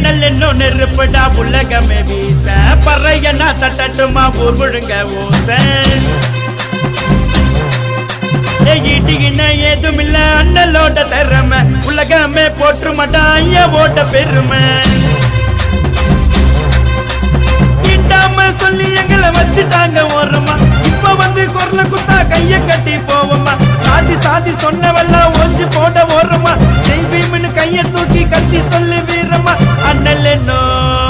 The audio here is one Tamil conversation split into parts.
அண்ணல் இன்னும் நெருப்புடா உலகமே வீச பறையனா தட்டட்டுமா ஊர் முழுங்க ஓச ஈட்டிகின ஏதும் இல்ல அண்ணலோட திறமை உலகமே போற்று மாட்டா ஐயாவோட பெருமை கிட்டாம சொல்லி எங்களை வச்சுட்டாங்க ஓரமா இப்ப வந்து குரல குத்தா கைய கட்டி போவோமா சாதி சாதி சொன்னவெல்லாம் ஒஞ்சு போட ஓரமா தெய்வீம்னு கைய தூக்கி கட்டி சொல்லு வீரமா அண்ணல் என்னோ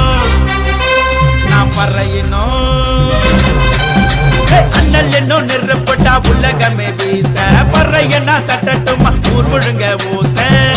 நான் பறையினோ அண்ணல் என்னோ நிறப்பட்டா உலகமே வீச பறையனா தட்டட்டுமா ஊர் முழுங்க ஊச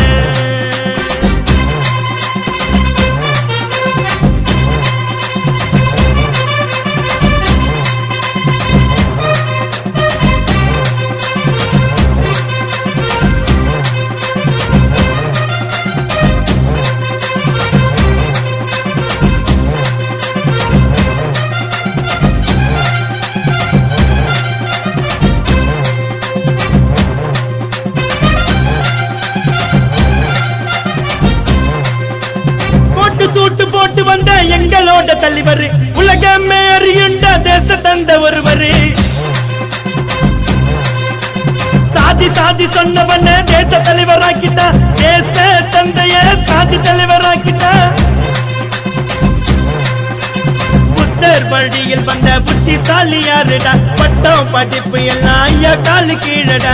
போட்டு சூட்டு போட்டு வந்த எங்களோட தலைவர் உலகமே அறியுண்ட தேச தந்த ஒருவர் சாதி சாதி சொன்னவன தேச தலைவராக்கிட்டா தேச தந்தைய சாதி தலைவராக்கிட்டா புத்தர் வழியில் வந்த புத்திசாலி யாருடா பட்டம் படிப்பு எல்லாம் ஐயா காலு கீழடா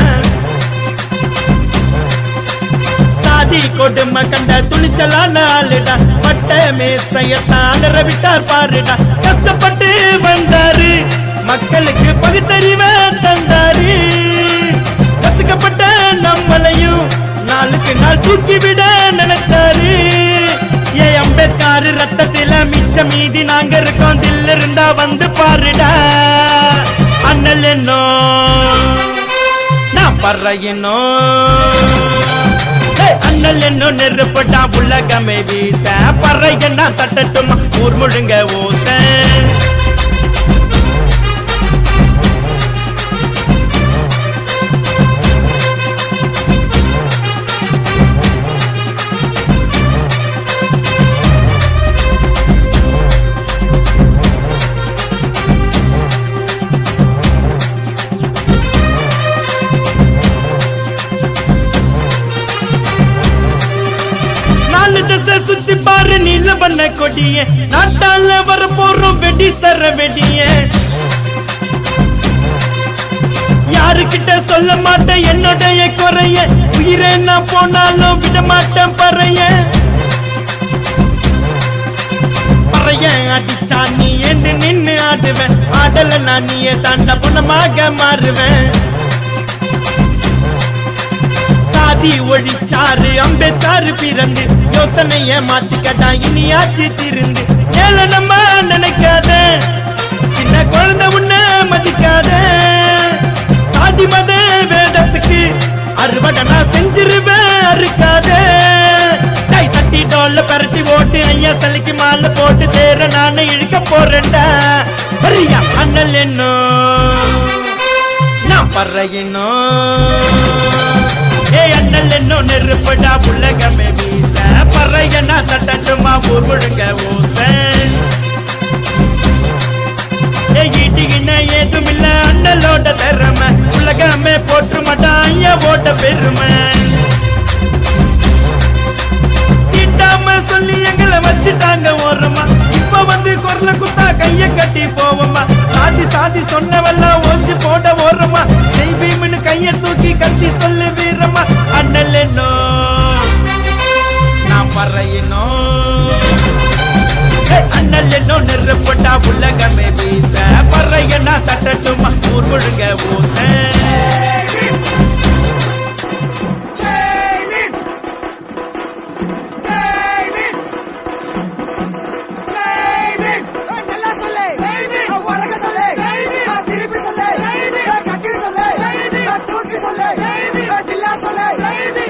சாதி கொடுமை கண்ட துணிச்சலான ஆளுடா பட்ட மேசையத்தான் விட்டார் பாருடா கஷ்டப்பட்டு வந்தாரு மக்களுக்கு பகுத்தறிவை தந்தாரு கசுக்கப்பட்ட நம்மளையும் நாளுக்கு நாள் தூக்கி விட நினைச்சாரு ஏ அம்பேத்கர் ரத்தத்தில மிச்ச மீதி நாங்க இருக்கோம் தில் இருந்தா வந்து பாருடா அண்ணல் என்னோ நான் பறையினோ அண்ணல் என்னும் நெருப்பட்டா உலகமே வீச பறையன்னா தட்டட்டுமா ஊர் முழுங்க ஓச நாலு திசை சுத்தி பாரு நீல பண்ண கொடிய நாட்டால வர போறோம் வெடி சர வெடிய யாருக்கிட்ட சொல்ல மாட்டேன் என்னுடைய குறைய உயிரை நான் போனாலும் விட மாட்டேன் பறைய பறைய அடிச்சா நீ என்று நின்னு ஆடுவேன் ஆடல நான் நீயே தாண்ட குணமாக மாறுவேன் சாதி ஒழிச்சாரு அம்பேத்கர் பிறந்து யோசனைய மாத்திக்கட்டா இனியாச்சு திருந்து ஏழை நம்ம நினைக்காத சின்ன குழந்தை உன்ன மதிக்காத சாதி மத வேதத்துக்கு அறுவடை நான் செஞ்சிருவேன் அறுக்காத கை சட்டி டோல்ல பரட்டி ஓட்டு ஐயா சலிக்கு மாலை போட்டு தேர நானே இழுக்க போறேன்டா வரியா அண்ணல் என்னோ நான் பறையினோ ஏ அண்ணல் என்னோ நெருப்படா உலகமே வீச பறையனா தட்டட்டுமா ஊர் முழுங்க ஊச ஏ ஈட்டிகின ஏதும் இல்ல அண்ணலோட திறமை உலகமே போற்று மாட்டா ஐயாவோட பெருமை திட்டாம சொல்லி எங்களை வச்சுட்டாங்க ஓரமா இப்ப வந்து குரல குத்தா கைய கட்டி போவோமா சாதி சாதி சொன்னவெல்லாம் ஒஞ்சு போட ஓரமா தெய்வீம்னு கைய தூக்கி கட்டி சொல்லு வீரமா அண்ணல் என்னோ நான் பறையினோ அண்ணல் என்னோ நெருப்பட்டா உலகமே வீச பறையனா தட்டட்டுமா ஊர் முழுங்க ஊச நல்லா சொல்லு உலக சொல்லு திருப்பி சொல்லு கத்தி சொல்லு தூக்கி சொல்லு தில்லா சொல்லு